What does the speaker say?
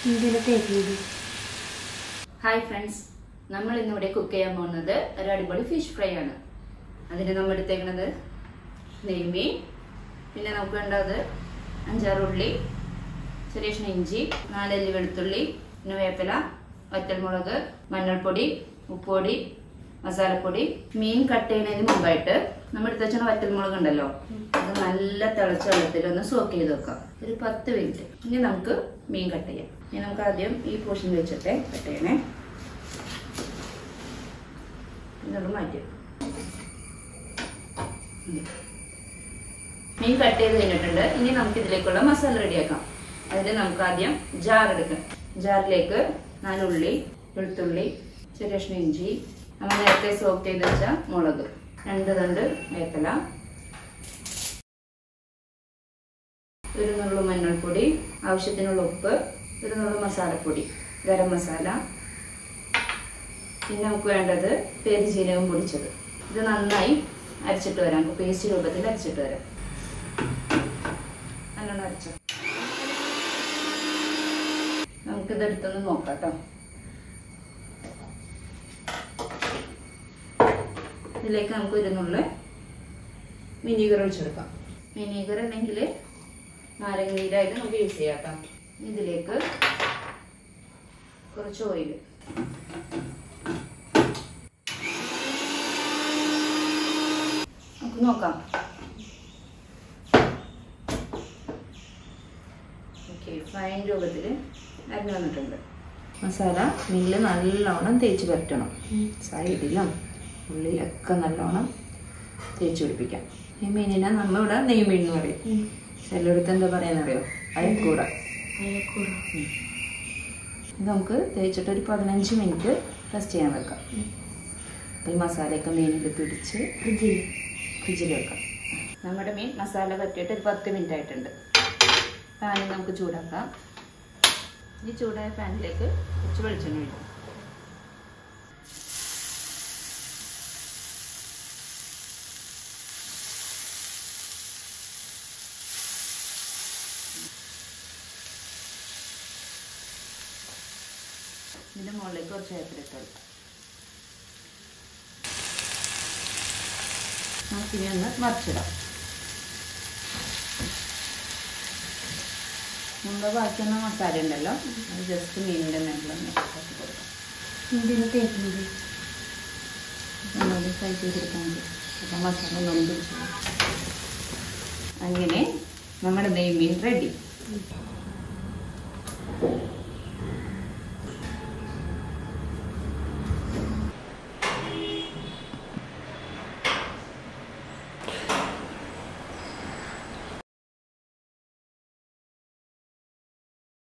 ഇന്ത്യയിലെ തേക്കുന്നത് hi friends നമ്മൾ ഇന്നിവിടെ കുക്ക് ചെയ്യാൻ പോകുന്നത് ഒരു അടിപൊളി ഫിഷ് ഫ്രൈ ആണ് അതിന് നമ്മൾ എടുത്തേക്കുന്നത് നെയ്മീൻ പിന്നെ നമുക്ക് വേണ്ടത് അഞ്ചാറ് ഉള്ളി ചെറിയ കഷ്ണം ഇഞ്ചി നാലല്ലി വെളുത്തുള്ളി പിന്നെ വേപ്പില വറ്റൽമുളക് മഞ്ഞൾപ്പൊടി ഉപ്പുപൊടി മസാലപ്പൊടി മീൻ കട്ട് ചെയ്യുന്നതിന് മുമ്പായിട്ട് നമ്മൾ എടുത്ത് വെച്ചാൽ വറ്റൽമുളക് ഉണ്ടല്ലോ അത് നല്ല തിളച്ച വെള്ളത്തിൽ ഒന്ന് സോക്ക് ചെയ്ത് വെക്കാം ഒരു പത്ത് മിനിറ്റ് ഇനി നമുക്ക് മീൻ കട്ട് ചെയ്യാം ഇനി നമുക്ക് ആദ്യം ഈ പോർഷൻ വെച്ചിട്ട് കട്ട് ചെയ്യണേ ഇതൊന്ന് മാറ്റി വെക്കാം. ഉം. മീൻ കട്ട് ചെയ്ത് കഴിഞ്ഞിട്ടുണ്ട് ഇനി നമുക്ക് ഇതിലേക്കുള്ള മസാല റെഡിയാക്കാം അതിന് നമുക്ക് ആദ്യം ജാർ എടുക്കാം ജാറിലേക്ക് നാലുള്ളി വെളുത്തുള്ളി ചെറിയ കഷ്ണം ഇഞ്ചി നമ്മൾ നേരത്തെ സോക്ക് ചെയ്ത് വെച്ച മുളക് രണ്ട് തണ്ട് വേപ്പില ഒരു നുള്ളു മഞ്ഞൾപ്പൊടി ആവശ്യത്തിനുള്ള ഉപ്പ് ഒരു നുള്ളു മസാലപ്പൊടി ഗരം മസാല പിന്നെ നമുക്ക് വേണ്ടത് പെരുജീരകം പൊടിച്ചത് ഇത് നന്നായി അരച്ചിട്ട് വരാം നമുക്ക് പേസ്റ്റ് രൂപത്തിൽ അരച്ചിട്ട് വരാം നല്ലോണം അരച്ചോ നമുക്കിത് എടുത്തൊന്ന് നോക്കാം കേട്ടോ ഇതിലേക്ക് നമുക്ക് ഒരു നുള്ളു വിനീഗർ ഒഴിച്ചെടുക്കാം വിനീഗർ അല്ലെങ്കിൽ നാരങ്ങ നീരായിട്ട് നമുക്ക് യൂസ് ചെയ്യാം കേട്ടോ ഇതിലേക്ക് കുറച്ച് ഓയിൽ നമുക്ക് നോക്കാം ഓക്കെ ഫൈൻ രൂപത്തിൽ അരിഞ്ഞു വന്നിട്ടുണ്ട് മസാല മീനിൽ നല്ലോണം തേച്ച് പുരട്ടണം സൈഡിലും ഉള്ളിലൊക്കെ നല്ലോണം തേച്ച് പിടിപ്പിക്കാം ഈ മീനിനെ നമ്മളിവിടെ നെയ്മീൻ എന്ന് പറയും ചിലയിടത്ത് എന്താ പറയാന്നറിയോ അയക്കൂട അയക്കൂറ ഇത് നമുക്ക് തേച്ചിട്ട് ഒരു പതിനഞ്ച് മിനിറ്റ് റെസ്റ്റ് ചെയ്യാൻ വെക്കാം അപ്പോൾ ഈ മസാലയൊക്കെ മീനിൽ പിടിച്ച് ഫ്രിഡ്ജിൽ ഫ്രിഡ്ജിൽ വെക്കാം നമ്മുടെ മീൻ മസാല പറ്റിയിട്ട് ഒരു പത്ത് മിനിറ്റ് ആയിട്ടുണ്ട് പാനിൽ നമുക്ക് ചൂടാക്കാം ഈ ചൂടായ പാനിലേക്ക് കുറച്ച് വെളിച്ചെണ്ണ ഒഴിക്കും ഇതിൻ്റെ മുകളിലേക്ക് കുറച്ച് വേപ്പിലിട്ട് കൊടുക്കാം നമുക്കിനി ഒന്ന് മറിച്ചിടാം മുമ്പ് ബാക്കിയൊന്ന മസാല ഉണ്ടല്ലോ അത് ജസ്റ്റ് മീനിൻ്റെ മേളിലൊന്ന് കുറച്ച് കൊടുക്കാം ഇന്ത്യയിലെ തേക്കുന്നത് ഒന്നുകൂടി ഫ്രൈ ചെയ്തെടുക്കാൻ മതി അപ്പം മസാല നൊമ്പ് അങ്ങനെ നമ്മുടെ നെയ്മീൻ റെഡി